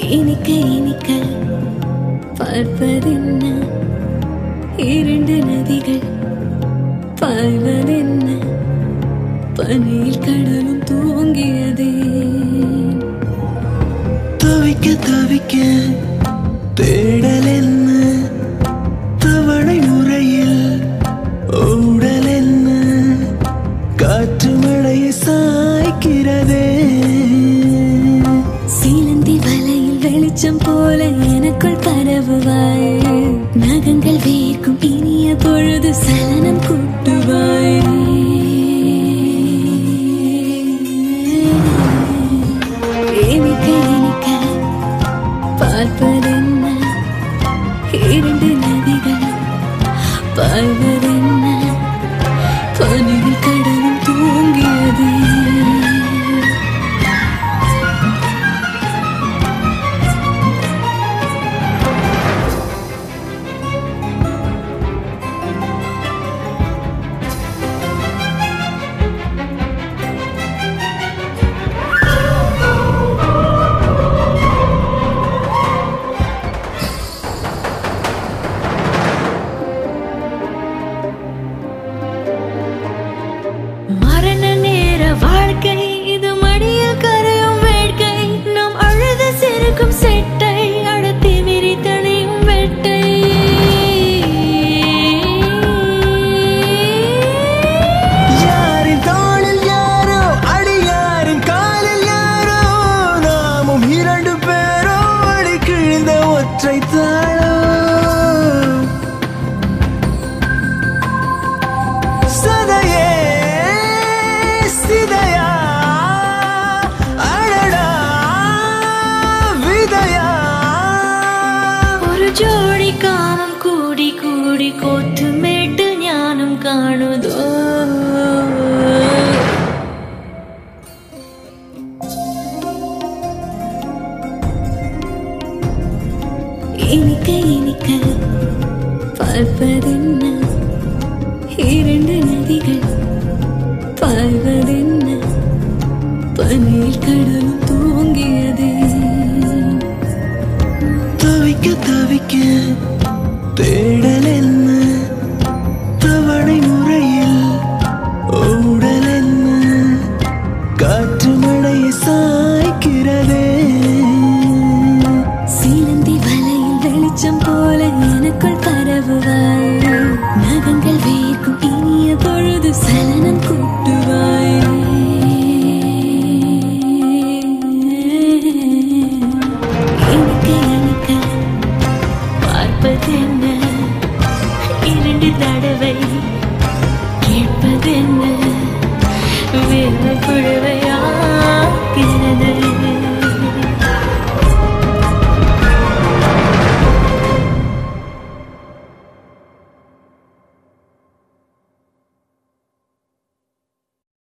இனிக்க இனிக்க பார்ப்பதென்ன இரண்டு நதிகள் பாய்வதென்ன பனியில் கடலும் தூங்கியதே தவிக்க தவிக்க தேடல் என்ன தவணை முறையில் ஊடல் என்ன காற்று மழையை சாய்க்கிறதே சீலந்தி வலையில் வெளிச்சம் போல எனக்குள் பரவுவாய் நகங்கள் வேர்க்கும் இனிய பொழுது சலனம் கூட்டுவாய் இனிக்க இனிக்க பார்ப்பதென்ன இரண்டு நதிகள் பாய்வதென்ன பனியில் கடலும் தூங்கியதே மரண நேர வாழ்க்கை இது மடியில் கரையும் வேட்கை நாம் அழுது சிரிக்கும் செட்டை அடத்தி விரித்தணையும் வெட்டை யாரின் தோளில் யாரோ அடியாரின் காலில் யாரோ நாமும் இரண்டு பேரோ அடி கிழிந்த ஒற்றை தாளோ சதையே சிதையா அடடா விதையா ஒரு ஜோடி காமம் கூடி கூடி கோத்து மேட்டு ஞானம் காணுதோ இனிக்க இனிக்க பார்ப்பதென்ன இரண்டு நதிகள் பாய்வதென்ன பனியில் கடலும் தூங்கியதே தவிக்க தவிக்க தேடல் என்ன தவணை முறையில் ஊடல் என்ன காற்று மழையை சாய்க்கிறதே சீலந்தி வலையில் வெளிச்சம் போல எனக்குள் பரவுவாய் நகங்கள் வேர்க்கும் இனிய பொழுது சலனம் கூட்டுவாய் இனிக்க இனிக்க பார்ப்பதென்ன இரண்டு தடவை கேட்பதென்ன வேறு புழுவை